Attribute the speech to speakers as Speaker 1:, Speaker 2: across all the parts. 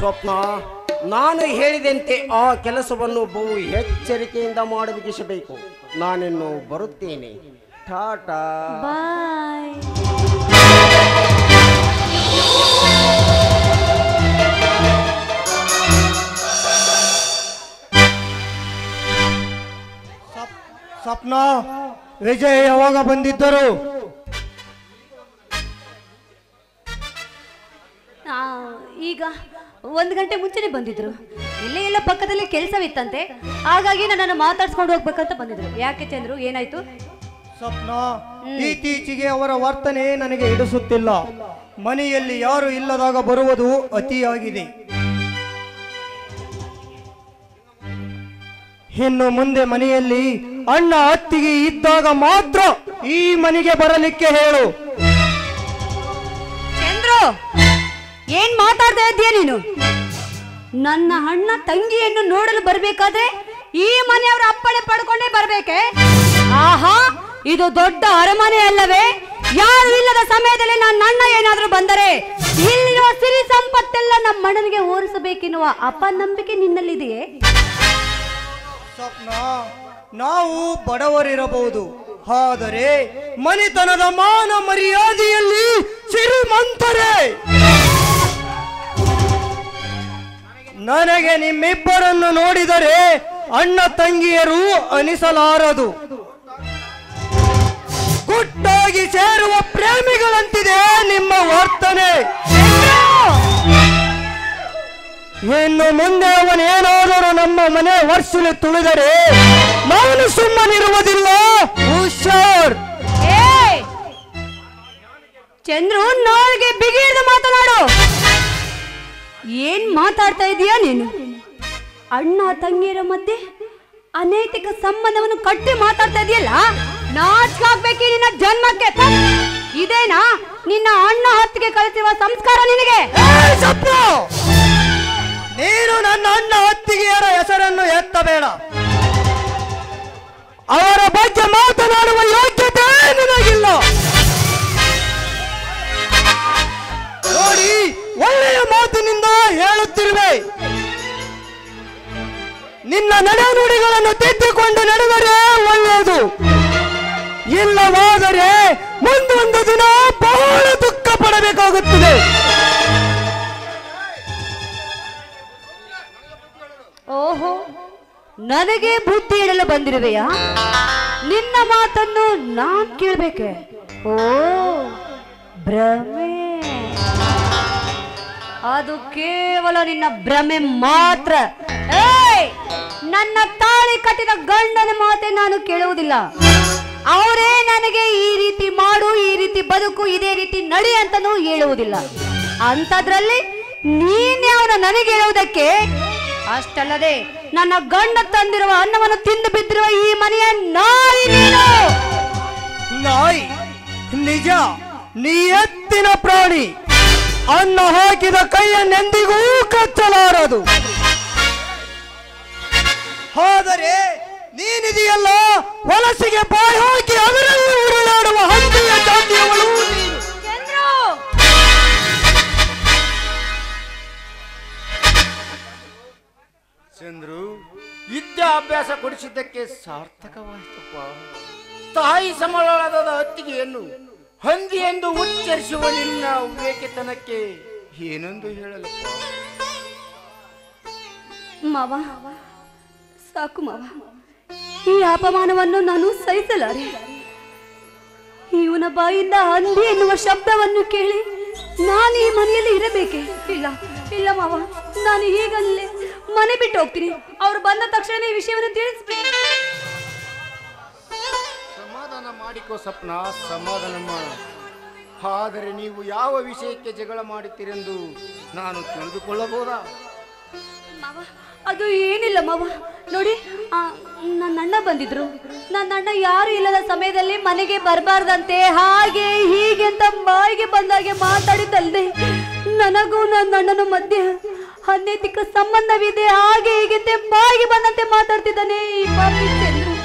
Speaker 1: ಸ್ವಪ್ನ ನಾನು ಹೇಳಿದಂತೆ ಆ ಕೆಲಸವನ್ನು ಬಹು ಎಚ್ಚರಿಕೆಯಿಂದ ಮಾಡಬೇಕಿಸಬೇಕು ನಾನಿನ್ನು ಬರುತ್ತೇನೆ ಟಾಟಾ
Speaker 2: ಬಾಯ್
Speaker 3: ಸ್ವಪ್ನ ವಿಜಯ್ ಯಾವಾಗ ಬಂದಿದ್ದರು
Speaker 2: ಆ, ಈಗ ಒಂದು ಗಂಟೆ ಮುಂಚೆನೆ ಬಂದಿದ್ರು ಇಲ್ಲೇ ಎಲ್ಲ ಪಕ್ಕದಲ್ಲಿ ಕೆಲಸವಿತ್ತಂತೆ ಹಾಗಾಗಿ ನನ್ನನ್ನು ಮಾತಾಡ್ಸ್ಕೊಂಡು ಹೋಗ್ಬೇಕಂತ ಬಂದಿದ್ರು ಯಾಕೆ ಚಂದ್ರು ಏನಾಯ್ತು
Speaker 3: ಸ್ವಪ್ನ ಇತ್ತೀಚೆಗೆ ಅವರ ವರ್ತನೆ ನನಗೆ ಹಿಡಿಸುತ್ತಿಲ್ಲ ಮನೆಯಲ್ಲಿ ಯಾರು ಇಲ್ಲದಾಗ ಬರುವುದು ಅತಿಯಾಗಿದೆ ಇನ್ನು ಮುಂದೆ ಮನೆಯಲ್ಲಿ ಅಣ್ಣ ಅತ್ತಿಗೆ ಇದ್ದಾಗ ಮಾತ್ರ ಈ ಮನೆಗೆ ಬರಲಿಕ್ಕೆ ಹೇಳು
Speaker 2: ಚಂದ್ರು ಏನ್ ಮಾತಾಡ್ತಾ ಇದ್ದೀಯ ನೀನು ನನ್ನ ಅಣ್ಣ ತಂಗಿಯನ್ನು ನೋಡಲು ಬರ್ಬೇಕಾದ್ರೆ ಈ ಮನೆಯವರ ಅಪ್ಪಣೆ ಪಡ್ಕೊಂಡೇ ಬರ್ಬೇಕೆ ಆಹಾ ಇದು ದೊಡ್ಡ ಅರಮನೆ ಅಲ್ಲವೇ ಯಾರು ಇಲ್ಲದ ಸಮಯದಲ್ಲಿ ನನ್ನ ಅಣ್ಣ ಏನಾದ್ರೂ ಬಂದರೆ ಇಲ್ಲಿರುವ ಸಿರಿ ಸಂಪತ್ತೆಲ್ಲ ನಮ್ಮ ಅಣ್ಣನಿಗೆ ಓರಿಸಬೇಕೆನ್ನುವ ಅಪನಂಬಿಕೆ ನಿನ್ನಲ್ಲಿದೆಯೇ
Speaker 3: ಸ್ವಪ್ನ ನಾವು ಬಡವರಿರಬಹುದು ಆದರೆ ಮನೆತನದ ಮಾನ ಮರ್ಯಾದೆಯಲ್ಲಿ ಶ್ರೀಮಂತರೇ ನನಗೆ ನಿಮ್ಮಿಬ್ಬರನ್ನು ನೋಡಿದರೆ ಅಣ್ಣ ತಂಗಿಯರು ಅನಿಸಲಾರದು ಗುಟ್ಟಾಗಿ ಸೇರುವ ಪ್ರೇಮಿಗಳಂತಿದೆ ನಿಮ್ಮ ವರ್ತನೆ ಇನ್ನು ಮುಂದೆ ಅವನೇನಾದರೂ ನಮ್ಮ ಮನೆ ವರ್ಷಲು ತುಳಿದರೆ ನಾನು ಸುಮ್ಮನಿರುವುದಿಲ್ಲ ಹುಷಾರ್
Speaker 2: ಏಯ್! ಚಂದ್ರು ನಾಲ್ಗೆ ಬಿಗಿ ಹಿಡಿದು ಮಾತನಾಡು ಏನ್ ಮಾತಾಡ್ತಾ ಇದೀಯಾ ನೀನು ಅಣ್ಣ ತಂಗಿಯರ ಮಧ್ಯೆ ಅನೈತಿಕ ಸಂಬಂಧವನ್ನು ಕಟ್ಟಿ ಮಾತಾಡ್ತಾ ಇದೆಯಲ್ಲ ನಾಚ್ಕಾಗ್ಬೇಕು ನಿನ್ನ ಜನ್ಮಕ್ಕೆ ಥ! ಇದೇನಾ ನಿನ್ನ ಅಣ್ಣ ಹತ್ತಿಗೆ ಕಲಿಸಿರುವ ಸಂಸ್ಕಾರ ನಿನಗೆ
Speaker 3: ಏಯ್ ಸಪ್ಪು! ನೀನು ನನ್ನ ಅಣ್ಣ ಅತ್ತಿಗೆಯರ ಹೆಸರನ್ನು ಎತ್ತಬೇಡ ಅವರ ಬಗ್ಗೆ ಮಾತನಾಡುವ ಯೋಗ್ಯತೆ ನಿನಗಿಲ್ಲ ನೋಡಿ ಒಳ್ಳೆಯ ಮಾತಿನಿಂದ ಹೇಳುತ್ತಿರುವೆ ನಿನ್ನ ನಡೆನುಡಿಗಳನ್ನು ತಿದ್ದಿಕೊಂಡು ನಡೆದರೆ ಒಳ್ಳೆಯದು ಇಲ್ಲವಾದರೆ ಮುಂದೊಂದು ದಿನ ಬಹಳ ದುಃಖ ಪಡಬೇಕಾಗುತ್ತದೆ
Speaker 2: ಓಹೋ ನನಗೆ ಬುದ್ಧಿ ಹೇಳಲು ಬಂದಿರುವೆಯಾ ನಿನ್ನ ಮಾತನ್ನು ನಾನ್ ಕೇಳ್ಬೇಕೆ ಓ ಭ್ರಮೆ ಅದು ಕೇವಲ ನಿನ್ನ ಭ್ರಮೆ ಮಾತ್ರ ಏಯ್! ನನ್ನ ತಾಳಿ ಕಟ್ಟಿದ ಗಂಡನ ಮಾತೆ ನಾನು ಕೇಳುವುದಿಲ್ಲ ಅವರೇ ನನಗೆ ಈ ರೀತಿ ಮಾಡು ಈ ರೀತಿ ಬದುಕು ಇದೇ ರೀತಿ ನಡಿ ಅಂತನೂ ಹೇಳುವುದಿಲ್ಲ ಅಂಥದ್ರಲ್ಲಿ ನೀನೇ ಅವನ ನನಗೆ ಹೇಳುವುದಕ್ಕೆ ಅಷ್ಟಲ್ಲದೆ ನನ್ನ ಗಂಡ ತಂದಿರುವ ಅನ್ನವನ್ನು ತಿಂದು ಬಿದ್ದಿರುವ ಈ ಮನೆಯ ನಾಯಿ ನೀನು
Speaker 3: ನಾಯಿ ನಿಜ ನೀ ಎತ್ತಿನ ಪ್ರಾಣಿ ಅನ್ನ ಹಾಕಿದ ಕೈಯನ್ನೆಂದಿಗೂ ಕಚ್ಚಲಾರದು ಆದರೆ ನೀನಿದೆಯಲ್ಲ ವಲಸಿಗೆ ಬಾಯಿ ಹಾಕಿ ಅದರಲ್ಲಿ ಉರುಳಾಡುವ ಹಂದಿಯ ಜಾತಿಯವಳು ನೀನು.
Speaker 2: ಚಂದ್ರು
Speaker 1: ಚಂದ್ರು ವಿದ್ಯಾಭ್ಯಾಸ ಕೊಡಿಸಿದ್ದಕ್ಕೆ ಸಾರ್ಥಕವಾಯಿತಪ್ಪ ತಾಯಿ ಸಮಳಾದ ಅತ್ತಿಗೆಯನ್ನು ಹಂದಿ ಎಂದು ಉಚ್ಚರಿಸುವ ನಿನ್ನ ವಿವೇಕಿತನಕ್ಕೆ ಏನೆಂದು ಹೇಳಲಪ್ಪ
Speaker 2: ಮಾವ ಸಾಕು ಮಾವ ಈ ಅಪಮಾನವನ್ನು ನಾನು ಸಹಿಸಲಾರೆ ಇವನ ಬಾಯಿಂದ ಹಂದಿ ಎನ್ನುವ ಶಬ್ದವನ್ನು ಕೇಳಿ ನಾನು ಈ ಮನೆಯಲ್ಲಿ ಇರಬೇಕೆ ಇಲ್ಲ ಇಲ್ಲ ಮಾವ ನಾನು ಈಗಲೇ ಮನೆ ಬಿಟ್ಟು ಹೋಗ್ತೀನಿ ಅವ್ರು ಬಂದ ತಕ್ಷಣ ಈ ವಿಷಯವನ್ನು ತಿಳಿಸ್ಬೇಕು
Speaker 1: ಸಮಾಧಾನ ಮಾಡಿಕೋ ಸಪ್ನ ಸಮಾಧಾನ ಮಾಡ ಆದರೆ ನೀವು ಯಾವ ವಿಷಯಕ್ಕೆ ಜಗಳ ಮಾಡುತ್ತೀರೆಂದು ನಾನು ತಿಳಿದುಕೊಳ್ಳಬಹುದಾ
Speaker 2: ಮಾವ ಅದು ಏನಿಲ್ಲ ಮಾವ ನೋಡಿ ಆ, ನನ್ನ ಅಣ್ಣ ಬಂದಿದ್ರು ನನ್ನ ಅಣ್ಣ ಯಾರು ಇಲ್ಲದ ಸಮಯದಲ್ಲಿ ಮನೆಗೆ ಬರಬಾರ್ದಂತೆ ಹಾಗೆ ಹೀಗೆ ಅಂತ ಬಾಯಿಗೆ ಬಂದಾಗೆ ಮಾತಾಡಿದ್ದಲ್ದೆ ನನಗೂ ನನ್ನ ಅಣ್ಣನ ಮಧ್ಯೆ ಅನೈತಿಕ ಸಂಬಂಧವಿದೆ ಹಾಗೆ ಹೀಗೆ ಅಂತ ಬಾಯಿಗೆ ಬಂದಂತೆ ಮಾತಾಡ್ತಿದ್ದಾನೆ ಈ ಪಾಪಿ ಚಂದ್ರು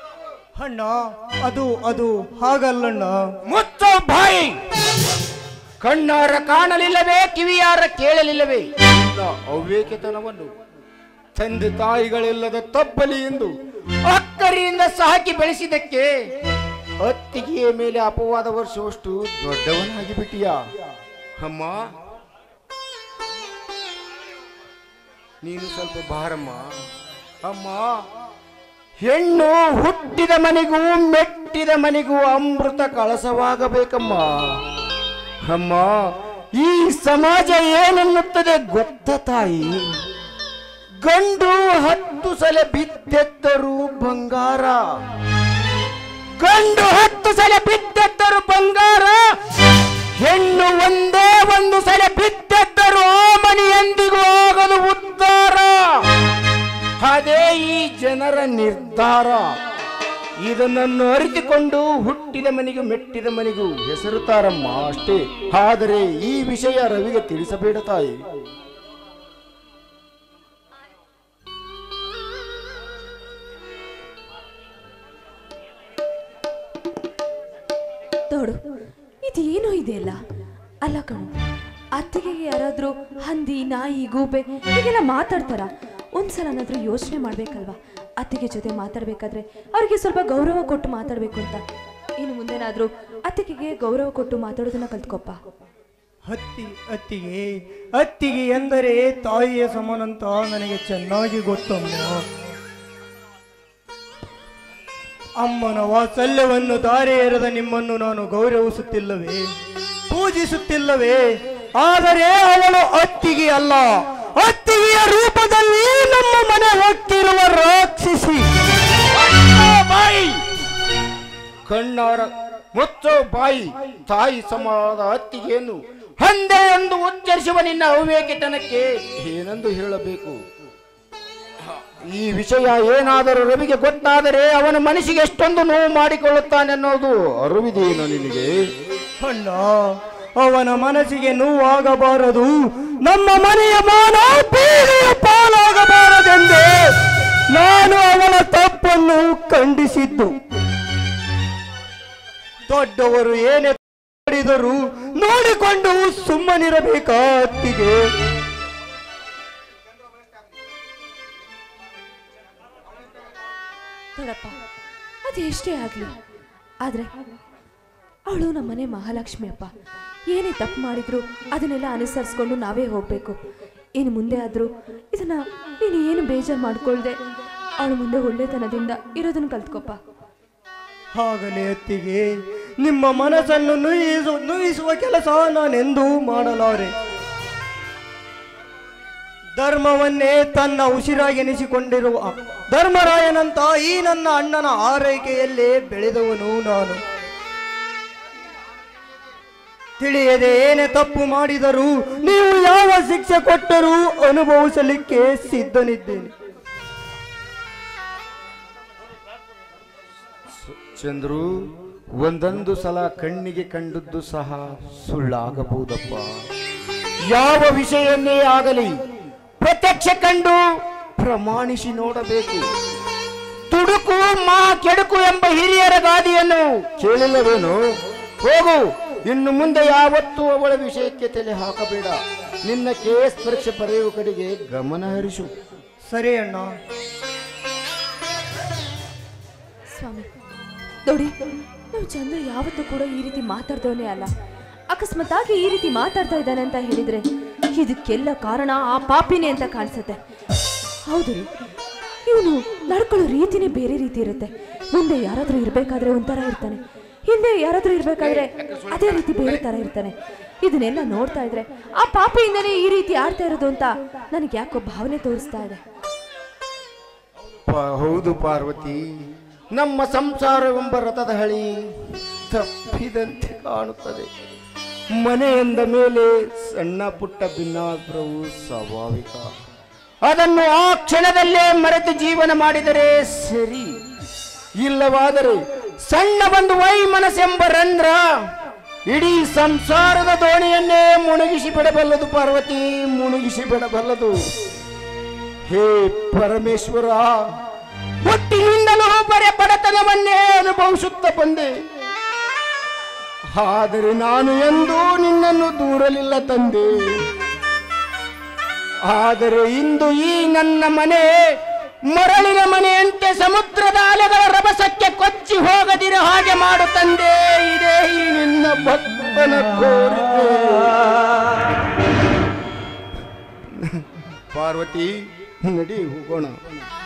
Speaker 3: ಅಣ್ಣ ಅದು ಅದು ಹಾಗಲ್ಲಣ್ಣ
Speaker 1: ಮುಚ್ಚೋ ಬಾಯಿ ಕಣ್ಣಾರ ಕಾಣಲಿಲ್ಲವೇ ಕಿವಿಯಾರ ಕೇಳಲಿಲ್ಲವೇ ಇಂಥ ಅವ್ಯೇಕತನವನ್ನು ತಂದೆ ತಾಯಿಗಳಿಲ್ಲದ ತಪ್ಪಲಿ ಎಂದು ಅಕ್ಕರಿಯಿಂದ ಸಾಕಿ ಬೆಳೆಸಿದಕ್ಕೆ ಅತ್ತಿಗೆಯ ಮೇಲೆ ಅಪವಾದ ವರ್ಷವಷ್ಟು ದೊಡ್ಡವನಾಗಿ ಬಿಟ್ಟಿಯಾ ಅಮ್ಮ ನೀನು ಸ್ವಲ್ಪ ಬಾರಮ್ಮ ಅಮ್ಮ ಹೆಣ್ಣು ಹುಟ್ಟಿದ ಮನೆಗೂ ಮೆಟ್ಟಿದ ಮನೆಗೂ ಅಮೃತ ಕಳಸವಾಗಬೇಕಮ್ಮ ಅಮ್ಮ ಈ ಸಮಾಜ ಏನನ್ನುತ್ತದೆ ಗೊತ್ತ ತಾಯಿ ಗಂಡು ಹತ್ತು ಸಲ ಬಿದ್ದೆದ್ದರು ಬಂಗಾರ ಗಂಡು ಹತ್ತು ಸಲ ಬಿದ್ದೆದ್ದರು ಬಂಗಾರ ಹೆಣ್ಣು ಒಂದೇ ಒಂದು ಸಲ ಬಿದ್ದೆದ್ದರು ಆ ಮನೆ ಎಂದಿಗೂ ಆಗದು ಉದ್ಧಾರ ಅದೇ ಈ ಜನರ ನಿರ್ಧಾರ ಇದನ್ನು ಅರಿತುಕೊಂಡು ಹುಟ್ಟಿದ ಮನೆಗೂ ಮೆಟ್ಟಿದ ಮನೆಗೂ ಹೆಸರುತ್ತಾರಮ್ಮ ಅಷ್ಟೇ ಆದರೆ ಈ ವಿಷಯ ರವಿಗೆ ತಿಳಿಸಬೇಡ ತಾಯಿ
Speaker 4: ನೋಡು ಇದೇನೋ ಇದೆಯಲ್ಲ ಅಲ್ಲ ಕಣು ಅತ್ತಿಗೆ ಯಾರಾದ್ರೂ ಹಂದಿ ನಾಯಿ ಗೂಬೆ ಹೀಗೆಲ್ಲ ಮಾತಾಡ್ತಾರ ಒಂದ್ಸಲನಾದ್ರೂ ಯೋಚನೆ ಮಾಡ್ಬೇಕಲ್ವಾ ಅತ್ತಿಗೆ ಜೊತೆ ಮಾತಾಡ್ಬೇಕಾದ್ರೆ ಅವ್ರಿಗೆ ಸ್ವಲ್ಪ ಗೌರವ ಕೊಟ್ಟು ಮಾತಾಡ್ಬೇಕು ಅಂತ ಇನ್ನು ಮುಂದೆನಾದ್ರೂ ಅತ್ತಿಗೆಗೆ ಗೌರವ ಕೊಟ್ಟು ಮಾತಾಡೋದನ್ನ ಕಲ್ತ್ಕೊಪ್ಪ
Speaker 3: ಹತ್ತಿ ಅತ್ತಿಗೆ ಅತ್ತಿಗೆ ಎಂದರೆ ತಾಯಿಯ ಸಮಾನಂತ ನನಗೆ ಚೆನ್ನಾಗಿ ಗೊತ್ತಮ್ಮ ಅಮ್ಮನ ವಾತ್ಸಲ್ಯವನ್ನು ದಾರೆ ಎರೆದ ನಿಮ್ಮನ್ನು ನಾನು ಗೌರವಿಸುತ್ತಿಲ್ಲವೇ ಪೂಜಿಸುತ್ತಿಲ್ಲವೇ ಆದರೆ ಅವಳು ಅತ್ತಿಗೆ ಅಲ್ಲ ಅತ್ತಿಗೆಯ ರೂಪದಲ್ಲಿ ನಮ್ಮ ಮನೆ ಹೋಗ್ತಿರುವ ರಾಕ್ಷಸಿ
Speaker 1: ಮುಚ್ಚೋ ಬಾಯಿ ಕಣ್ಣಾರ ಮುಚ್ಚೋ ಬಾಯಿ ತಾಯಿ ಸಮಾದ ಅತ್ತಿಗೆಯನ್ನು ಹಂದೆ ಎಂದು ಉಚ್ಚರಿಸುವ ನಿನ್ನ ಅವಿವೇಕಿತನಕ್ಕೆ ಏನೆಂದು ಹೇಳಬೇಕು ಈ ವಿಷಯ ಏನಾದರೂ ರವಿಗೆ ಗೊತ್ತಾದರೆ ಅವನ ಮನಸ್ಸಿಗೆ ಎಷ್ಟೊಂದು ನೋವು ಮಾಡಿಕೊಳ್ಳುತ್ತಾನೆ ಅನ್ನೋದು ಅರಿವಿದೆಯೇನು ನಿನಗೆ
Speaker 3: ಅಣ್ಣ ಅವನ ಮನಸ್ಸಿಗೆ ನೋವಾಗಬಾರದು ನಮ್ಮ ಮನೆಯ ಮಾನ ಬೀದಿಯ ಪಾಲಾಗಬಾರದೆಂದೇ ನಾನು ಅವನ ತಪ್ಪನ್ನು ಖಂಡಿಸಿದ್ದು ದೊಡ್ಡವರು ಏನೇ ಮಾಡಿದರೂ ನೋಡಿಕೊಂಡು ಸುಮ್ಮನಿರಬೇಕಾ ಅತ್ತಿಗೆ
Speaker 4: ನೋಡಪ್ಪ ಅದು ಎಷ್ಟೇ ಆಗಲಿ ಆದರೆ ಅವಳು ನಮ್ಮನೆ ಮಹಾಲಕ್ಷ್ಮಿ ಅಪ್ಪ ಏನೇ ತಪ್ಪು ಮಾಡಿದ್ರು ಅದನ್ನೆಲ್ಲ ಅನುಸರಿಸ್ಕೊಂಡು ನಾವೇ ಹೋಗಬೇಕು ಇನ್ನು ಮುಂದೆ ಆದರೂ ಇದನ್ನ ನೀನು ಏನು ಬೇಜಾರು ಮಾಡ್ಕೊಳ್ದೆ ಅವಳು ಮುಂದೆ ಒಳ್ಳೆತನದಿಂದ ಇರೋದನ್ನ ಕಲ್ತ್ಕೊಪ್ಪ
Speaker 3: ಆಗಲೇ ಅತ್ತಿಗೆ ನಿಮ್ಮ ಮನಸ್ಸನ್ನು ನುಯಿಸು ನುಯಿಸುವ ಕೆಲಸ ನಾನೆಂದೂ ಮಾಡಲಾರೆ ಧರ್ಮವನ್ನೇ ತನ್ನ ಉಸಿರಾಗಿ ಎನಿಸಿಕೊಂಡಿರುವ ಧರ್ಮರಾಯನಂತ ಈ ನನ್ನ ಅಣ್ಣನ ಆರೈಕೆಯಲ್ಲೇ ಬೆಳೆದವನು ನಾನು ತಿಳಿಯದೆ ಏನೇ ತಪ್ಪು ಮಾಡಿದರೂ ನೀವು ಯಾವ ಶಿಕ್ಷೆ ಕೊಟ್ಟರೂ ಅನುಭವಿಸಲಿಕ್ಕೆ ಸಿದ್ಧನಿದ್ದೇನೆ
Speaker 1: ಚಂದ್ರು ಒಂದೊಂದು ಸಲ ಕಣ್ಣಿಗೆ ಕಂಡದ್ದು ಸಹ ಸುಳ್ಳಾಗಬಹುದಪ್ಪ ಯಾವ ವಿಷಯವನ್ನೇ ಆಗಲಿ ಪ್ರತ್ಯಕ್ಷ ಕಂಡು ಪ್ರಮಾಣಿಸಿ ನೋಡಬೇಕು ತುಡುಕು ಮಾ ಕೆಡುಕು ಎಂಬ ಹಿರಿಯರ ಗಾದಿಯನ್ನು ಕೇಳಿಲ್ಲವೇನು ಹೋಗು ಇನ್ನು ಮುಂದೆ ಯಾವತ್ತೂ ಅವಳ ವಿಷಯಕ್ಕೆ ತಲೆ ಹಾಕಬೇಡ ನಿನ್ನ ಕೇಸ್ ಪರೀಕ್ಷೆ ಬರೆಯುವ ಕಡೆಗೆ ಗಮನ ಹರಿಸು
Speaker 3: ಸರಿ ಅಣ್ಣ
Speaker 4: ಸ್ವಾಮಿ ನೋಡಿ ನಾವು ಚಂದ್ರ ಯಾವತ್ತೂ ಕೂಡ ಈ ರೀತಿ ಮಾತಾಡ್ದವನೇ ಅಲ್ಲ ಅಕಸ್ಮಾತಾಗಿ ಈ ರೀತಿ ಮಾತಾಡ್ತಾ ಇದ್ದಾನೆ ಅಂತ ಹೇಳಿದ್ರೆ ಇದಕ್ಕೆಲ್ಲ ಕಾರಣ ಆ ಪಾಪಿನೇ ಅಂತ ಕಾಣಿಸುತ್ತೆ ಹೌದು ರೀ ಇವನು ನಡ್ಕೊಳ್ಳೋ ರೀತಿನೇ ಬೇರೆ ರೀತಿ ಇರುತ್ತೆ ಮುಂದೆ ಯಾರಾದ್ರೂ ಇರ್ಬೇಕಾದ್ರೆ ಒಂಥರ ಇರ್ತಾನೆ ಹಿಂದೆ ಯಾರಾದ್ರೂ ಇರ್ಬೇಕಾದ್ರೆ ಅದೇ ರೀತಿ ಬೇರೆ ತರ ಇರ್ತಾನೆ ಇದನ್ನೆಲ್ಲ ನೋಡ್ತಾ ಇದ್ರೆ ಆ ಪಾಪಿಯಿಂದನೇ ಈ ರೀತಿ ಆಡ್ತಾ ಇರೋದು ಅಂತ ನನಗೆ ಯಾಕೋ ಭಾವನೆ ತೋರಿಸ್ತಾ ಇದೆ
Speaker 1: ಪ- ಹೌದು ಪಾರ್ವತಿ ನಮ್ಮ ಸಂಸಾರವೆಂಬ ರಥದ ಹಳಿ ತಪ್ಪಿದಂತೆ ಕಾಣುತ್ತದೆ ಮನೆಯಂದ ಮೇಲೆ ಸಣ್ಣ ಪುಟ್ಟ ಭಿನ್ನಾಭಿಪ್ರಾಯವು ಸ್ವಾಭಾವಿಕ ಅದನ್ನು ಆ ಕ್ಷಣದಲ್ಲೇ ಮರೆತು ಜೀವನ ಮಾಡಿದರೆ ಸರಿ ಇಲ್ಲವಾದರೆ ಸಣ್ಣ ಒಂದು ವೈ ಮನಸ್ಸೆಂಬ ರಂಧ್ರ ಇಡೀ ಸಂಸಾರದ ದೋಣಿಯನ್ನೇ ಮುಳುಗಿಸಿ ಬಿಡಬಲ್ಲದು ಪಾರ್ವತಿ ಮುಳುಗಿಸಿ ಬಿಡಬಲ್ಲದು ಹೇ ಪರಮೇಶ್ವರ ಹುಟ್ಟಿನಿಂದಲೂ ಬರೆ ಬಡತನವನ್ನೇ ಅನುಭವಿಸುತ್ತ ಬಂದೆ ಆದರೆ ನಾನು ಎಂದೂ ನಿನ್ನನ್ನು ದೂರಲಿಲ್ಲ ತಂದೆ ಆದರೆ ಇಂದು ಈ ನನ್ನ ಮನೆ ಮರಳಿನ ಮನೆಯಂತೆ ಸಮುದ್ರದ ಅಲೆಗಳ ರಭಸಕ್ಕೆ ಕೊಚ್ಚಿ ಹೋಗದಿರ ಹಾಗೆ ಮಾಡು ತಂದೆ ಇದೇ ಈ ನಿನ್ನ ಭಕ್ತನ ಕೋರಿಕೆ ಪಾರ್ವತಿ ನಡಿ ಹೋಗೋಣ